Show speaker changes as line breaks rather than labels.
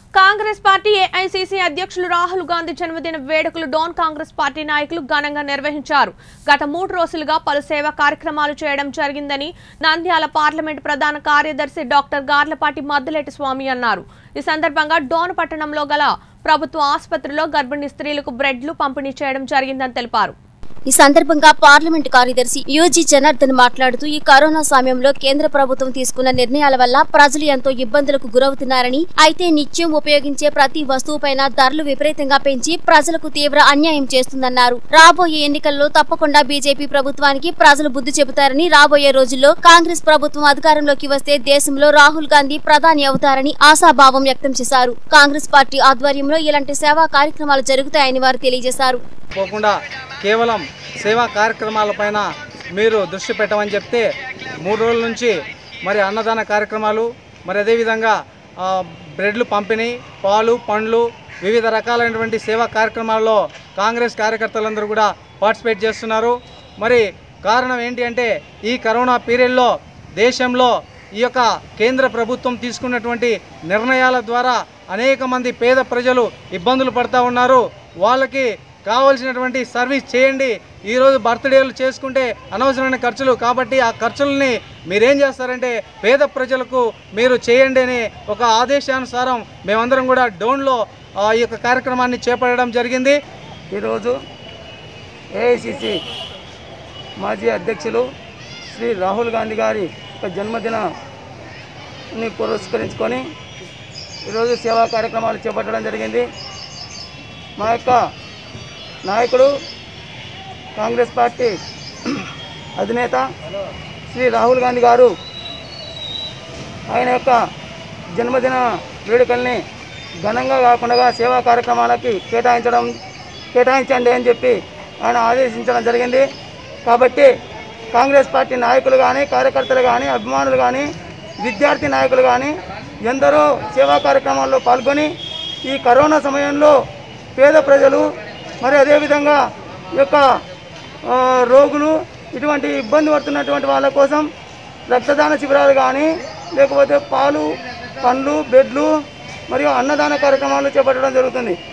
Congress party AICC అధ్యక్షులు రాహుల్ గాంధీ జన్మదిన వేడుకలు డోన్ కాంగ్రెస్ పార్టీ నాయకులు ఘనంగా నిర్వహించారు గత మూడు రోజులుగా పలు సేవా కార్యక్రమాలు చేయడం జరిగిందని నంద్యాల పార్లమెంట్ ప్రధాన కార్యదర్శి డాక్టర్ గార్లపాటి మద్దులేటి స్వామి అన్నారు ఈ సందర్భంగా డోన్ పట్టణంలో గల ప్రభుత్వ ఆసుపత్రిలో గర్భిణీ స్త్రీలకు బ్రెడ్లు పంపిణీ చేయడం జరిగిందని తెలిపారు
ఈ సందర్భంగా పార్లమెంట్ కార్యదర్శి యూజీ జనార్దన్ మాట్లాడుతూ ఈ కరోనా సమయంలో కేంద్ర ప్రభుత్వం తీసుకున్న నిర్ణయాల వల్ల ప్రజలు ఎంతో ఇబ్బందులకు గురవుతున్నారని అయితే నిత్యం ఉపయోగించే ప్రతి వస్తువుపైన ధరలు విపరీతంగా పెంచి ప్రజలకు తీవ్ర అన్యాయం చేస్తుందన్నారు రాబోయే ఎన్నికల్లో తప్పకుండా బీజేపీ ప్రభుత్వానికి ప్రజలు బుద్ధి చెబుతారని రాబోయే రోజుల్లో కాంగ్రెస్ ప్రభుత్వం అధికారంలోకి వస్తే దేశంలో రాహుల్ గాంధీ ప్రధాని అవుతారని ఆశాభావం వ్యక్తం చేశారు కాంగ్రెస్ పార్టీ ఆధ్వర్యంలో ఇలాంటి సేవా కార్యక్రమాలు జరుగుతాయని వారు తెలియజేశారు
పోకుండా కేవలం సేవా కార్యక్రమాలపైన మీరు దృష్టి పెట్టమని చెప్తే మూడు రోజుల నుంచి మరి అన్నదాన కార్యక్రమాలు మరి అదేవిధంగా ఆ, బ్రెడ్లు పంపిణీ పాలు పండ్లు వివిధ రకాలైనటువంటి సేవా కార్యక్రమాల్లో కాంగ్రెస్ కార్యకర్తలందరూ కూడా పార్టిసిపేట్ చేస్తున్నారు మరి కారణం ఏంటి అంటే ఈ కరోనా పీరియడ్లో దేశంలో ఈ యొక్క కేంద్ర ప్రభుత్వం తీసుకున్నటువంటి నిర్ణయాల ద్వారా అనేక మంది పేద ప్రజలు ఇబ్బందులు పడుతూ ఉన్నారు వాళ్ళకి కావాల్సినటువంటి సర్వీస్ చేయండి ఈరోజు బర్త్డేలు చేసుకుంటే అనవసరమైన ఖర్చులు కాబట్టి ఆ ఖర్చుల్ని మీరేం చేస్తారంటే పేద ప్రజలకు మీరు చేయండి అని ఒక ఆదేశానుసారం మేమందరం కూడా డోన్లో ఆ, ఈ యొక్క కార్యక్రమాన్ని చేపట్టడం జరిగింది
ఈరోజు ఏఐసిసి మాజీ అధ్యక్షులు శ్రీ రాహుల్ గాంధీ గారి యొక్క జన్మదినాన్ని పురస్కరించుకొని ఈరోజు సేవా కార్యక్రమాలు చేపట్టడం జరిగింది మా యొక్క నాయకుడు కాంగ్రెస్ పార్టీ అధినేత శ్రీ రాహుల్ గాంధీ గారు ఆయన యొక్క జన్మదిన వేడుకల్ని ఘనంగా కాకుండా సేవా కార్యక్రమాలకి కేటాయించడం కేటాయించండి అని చెప్పి ఆయన ఆదేశించడం జరిగింది కాబట్టి కాంగ్రెస్ పార్టీ నాయకులు కానీ కార్యకర్తలు కానీ అభిమానులు కానీ విద్యార్థి నాయకులు కానీ ఎందరో సేవా కార్యక్రమాల్లో పాల్గొని ఈ కరోనా సమయంలో పేద ప్రజలు మరి అదేవిధంగా ఈ యొక్క ఆ, రోగులు ఇటువంటి ఇబ్బంది పడుతున్నటువంటి వాళ్ళ కోసం రక్తదాన శిబిరాలు కానీ లేకపోతే పాలు పండ్లు బెడ్లు మరియు అన్నదాన కార్యక్రమాలు చేపట్టడం జరుగుతుంది